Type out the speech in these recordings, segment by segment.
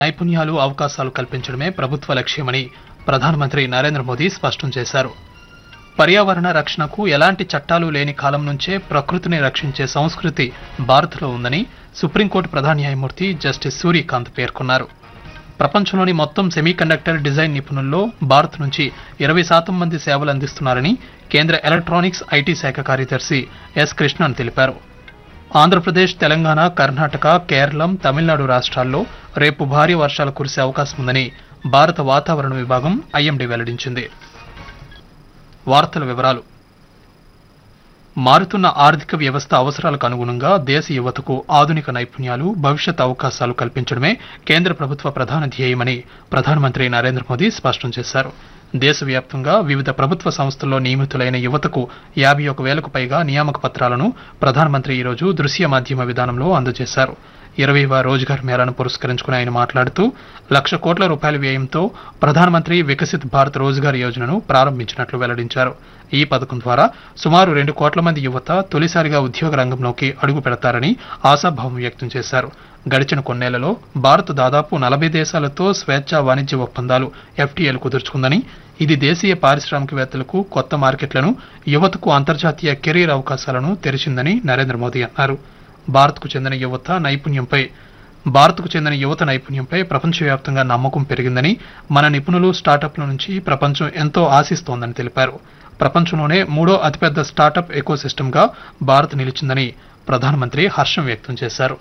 నైపుణ్యాలు అవకాశాలు కల్పించడమే ప్రభుత్వ లక్ష్యమని ప్రధానమంత్రి నరేంద్ర మోదీ స్పష్టం చేశారు పర్యావరణ రక్షణకు ఎలాంటి చట్టాలు లేని కాలం నుంచే ప్రకృతిని రక్షించే సంస్కృతి భారత్లో ఉందని సుప్రీంకోర్టు ప్రధాన న్యాయమూర్తి జస్టిస్ సూర్యకాంత్ పేర్కొన్నారు ప్రపంచంలోని మొత్తం సెమీకండక్టర్ డిజైన్ నిపుణుల్లో భారత్ నుంచి ఇరవై శాతం మంది సేవలు అందిస్తున్నారని కేంద్ర ఎలక్ట్రానిక్స్ ఐటీ శాఖ కార్యదర్శి ఎస్ కృష్ణన్ తెలిపారు ఆంధ్రప్రదేశ్ తెలంగాణ కర్ణాటక కేరళం తమిళనాడు రాష్ట్రాల్లో రేపు భారీ వర్షాలు కురిసే అవకాశం ఉందని భారత వాతావరణ విభాగం ఐఎండీ వెల్లడించింది వార్తల వివరాలు మారుతున్న ఆర్థిక వ్యవస్థ అవసరాలకు అనుగుణంగా దేశ యువతకు ఆధునిక నైపుణ్యాలు భవిష్యత్ అవకాశాలు కల్పించడమే కేంద్ర ప్రభుత్వ ప్రధాన ధ్యేయమని ప్రధానమంత్రి నరేంద్ర మోదీ స్పష్టం చేశారు దేశవ్యాప్తంగా వివిధ ప్రభుత్వ సంస్థల్లో నియమితులైన యువతకు యాభై ఒక వేలకు పైగా నియామక పత్రాలను ప్రధానమంత్రి ఈరోజు దృశ్య మాధ్యమ విధానంలో అందజేశారు ఇరవైవ రోజ్గార్ మేళాను పురస్కరించుకుని ఆయన మాట్లాడుతూ లక్ష కోట్ల రూపాయల వ్యయంతో ప్రధానమంత్రి వికసిత్ భారత్ రోజ్గార్ యోజనను ప్రారంభించినట్లు వెల్లడించారు ఈ పథకం ద్వారా సుమారు రెండు కోట్ల మంది యువత తొలిసారిగా ఉద్యోగ రంగంలోకి అడుగు పెడతారని ఆశాభావం వ్యక్తం చేశారు గడిచిన కొన్నేళ్లలో భారత్ దాదాపు నలభై దేశాలతో స్వేచ్ఛా వాణిజ్య ఒప్పందాలు ఎఫ్టీఏలు కుదుర్చుకుందని ఇది దేశీయ పారిశ్రామికవేత్తలకు కొత్త మార్కెట్లను యువతకు అంతర్జాతీయ కెరీర్ అవకాశాలను తెరిచిందని నరేంద్ర మోదీ అన్నారు భారత్కు చెందిన యువత నైపుణ్యంపై భారత్కు చెందిన యువత నైపుణ్యంపై ప్రపంచవ్యాప్తంగా నమ్మకం పెరిగిందని మన నిపుణులు స్టార్టప్ల నుంచి ప్రపంచం ఎంతో ఆశిస్తోందని తెలిపారు ప్రపంచంలోనే మూడో అతిపెద్ద స్టార్టప్ ఎకోసిస్టమ్గా భారత్ నిలిచిందని ప్రధానమంత్రి హర్షం వ్యక్తం చేశారు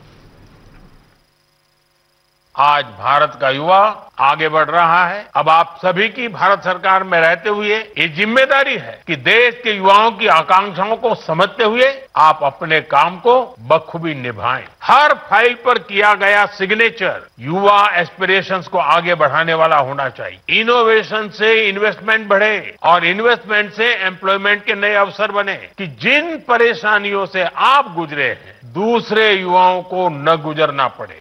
आज भारत का युवा आगे बढ़ रहा है अब आप सभी की भारत सरकार में रहते हुए ये जिम्मेदारी है कि देश के युवाओं की आकांक्षाओं को समझते हुए आप अपने काम को बखूबी निभाएं हर फाइल पर किया गया सिग्नेचर युवा एस्पिरेशंस को आगे बढ़ाने वाला होना चाहिए इनोवेशन से इन्वेस्टमेंट बढ़े और इन्वेस्टमेंट से एम्प्लॉयमेंट के नए अवसर बने कि जिन परेशानियों से आप गुजरे हैं दूसरे युवाओं को न गुजरना पड़े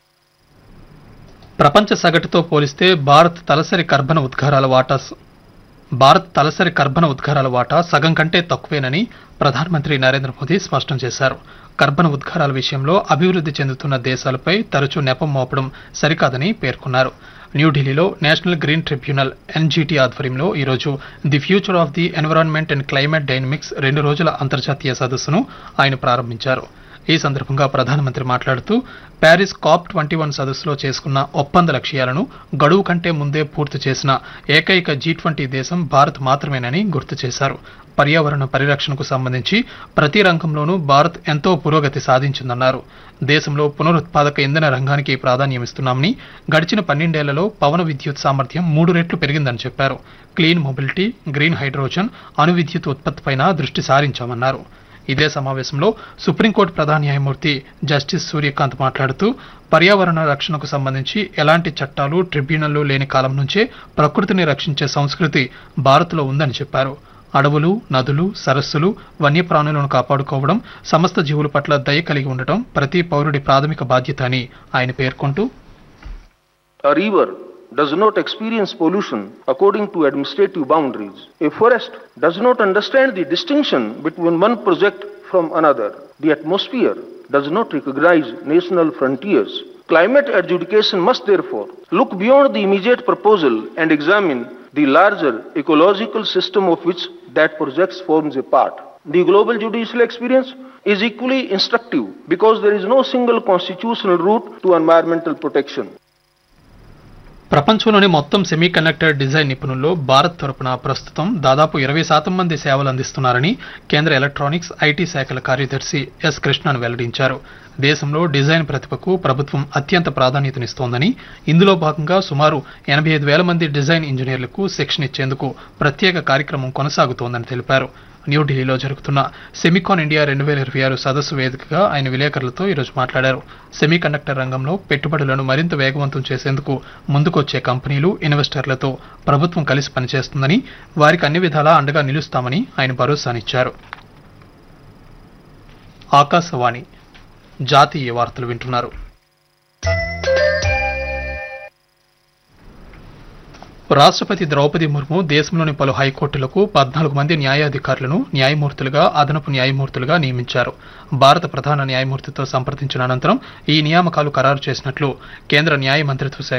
ప్రపంచ సగటుతో పోలిస్తే భారత్ తలసరి కర్బన ఉద్గారాల వాటా స- భారత్ తలసరి కర్బన ఉద్గారాల వాటా సగం కంటే తక్కువేనని ప్రధానమంత్రి నరేంద్ర మోదీ స్పష్టం చేశారు కర్బన ఉద్గారాల విషయంలో అభివృద్ధి చెందుతున్న దేశాలపై తరచూ నెపం మోపడం సరికాదని పేర్కొన్నారు న్యూఢిల్లీలో నేషనల్ గ్రీన్ ట్రిబ్యునల్ ఎన్జీటీ ఆధ్వర్యంలో ఈరోజు the future of the environment and climate dynamics రెండు రోజుల అంతర్జాతీయ సదస్సును ఆయన ప్రారంభించారు ఈ సందర్భంగా ప్రధానమంత్రి మాట్లాడుతూ ప్యారిస్ కాప్ ట్వంటీ వన్ సదస్సులో చేసుకున్న ఒప్పంద లక్ష్యాలను గడువు కంటే ముందే పూర్తి చేసిన ఏకైక జీ ట్వంటీ దేశం భారత్ మాత్రమేనని గుర్తు చేశారు పర్యావరణ పరిరక్షణకు సంబంధించి ప్రతి రంగంలోనూ భారత్ ఎంతో పురోగతి సాధించిందన్నారు దేశంలో పునరుత్పాదక ఇంధన రంగానికి ప్రాధాన్యమిస్తున్నామని గడిచిన పన్నెండేళ్లలో పవన విద్యుత్ సామర్థ్యం మూడు రెట్లు పెరిగిందని చెప్పారు క్లీన్ మొబిలిటీ గ్రీన్ హైడ్రోజన్ అణు విద్యుత్ ఉత్పత్తిపైన దృష్టి సారించామన్నారు ఇదే సమావేశంలో సుప్రీంకోర్టు ప్రధాన న్యాయమూర్తి జస్టిస్ సూర్యకాంత్ మాట్లాడుతూ పర్యావరణ రక్షణకు సంబంధించి ఎలాంటి చట్టాలు ట్రిబ్యునల్లు లేని కాలం నుంచే ప్రకృతిని రక్షించే సంస్కృతి భారత్లో ఉందని చెప్పారు అడవులు నదులు సరస్సులు వన్యప్రాణులను కాపాడుకోవడం సమస్త జీవుల పట్ల దయ కలిగి ఉండటం ప్రతి పౌరుడి ప్రాథమిక బాధ్యత అని ఆయన పేర్కొంటూ A river does not experience pollution according to administrative boundaries. A forest does not understand the distinction between one project from another. The atmosphere does not recognize national frontiers. Climate adjudication must therefore look beyond the immediate proposal and examine the larger ecological system of which that project forms a part. The global judicial experience is equally instructive because there is no single constitutional route to environmental protection. ప్రపంచంలోని మొత్తం semiconductor design నిపుణుల్లో Bharat తరపున ప్రస్తుతం దాదాపు ఇరవై శాతం మంది సేవలు అందిస్తున్నారని కేంద్ర ఎలక్ట్రానిక్స్ ఐటీ శాఖల కార్యదర్శి ఎస్ కృష్ణన్ వెల్లడించారు దేశంలో డిజైన్ ప్రతిభకు ప్రభుత్వం అత్యంత ప్రాధాన్యతనిస్తోందని ఇందులో భాగంగా సుమారు ఎనభై ఐదు వేల మంది డిజైన్ ఇంజనీర్లకు శిక్షణ ఇచ్చేందుకు ప్రత్యేక కార్యక్రమం కొనసాగుతోందని తెలిపారు న్యూఢిల్లీలో జరుగుతున్న సెమికాన్ ఇండియా రెండు వేల ఇరవై ఆరు సదస్సు వేదికగా ఆయన విలేకరులతో ఈరోజు మాట్లాడారు సెమీకండక్టర్ రంగంలో పెట్టుబడులను మరింత వేగవంతం చేసేందుకు ముందుకొచ్చే కంపెనీలు ఇన్వెస్టర్లతో ప్రభుత్వం కలిసి పనిచేస్తుందని వారికి అన్ని విధాలా అండగా నిలుస్తామని ఆయన భరోసానిచ్చారు ఆకాశవాణి జాతీయ వార్తలు వింటున్నారు రాష్ట్రపతి ద్రౌపది ముర్ము దేశంలోని పలు హైకోర్టులకు పద్నాలుగు మంది న్యాయాధికారులను న్యాయమూర్తులుగా అదనపు న్యాయమూర్తులుగా నియమించారు భారత ప్రధాన న్యాయమూర్తితో సంప్రదించిన అనంతరం ఈ నియామకాలు ఖరారు చేసినట్లు కేంద్ర న్యాయ మంత్రిత్వ శాఖ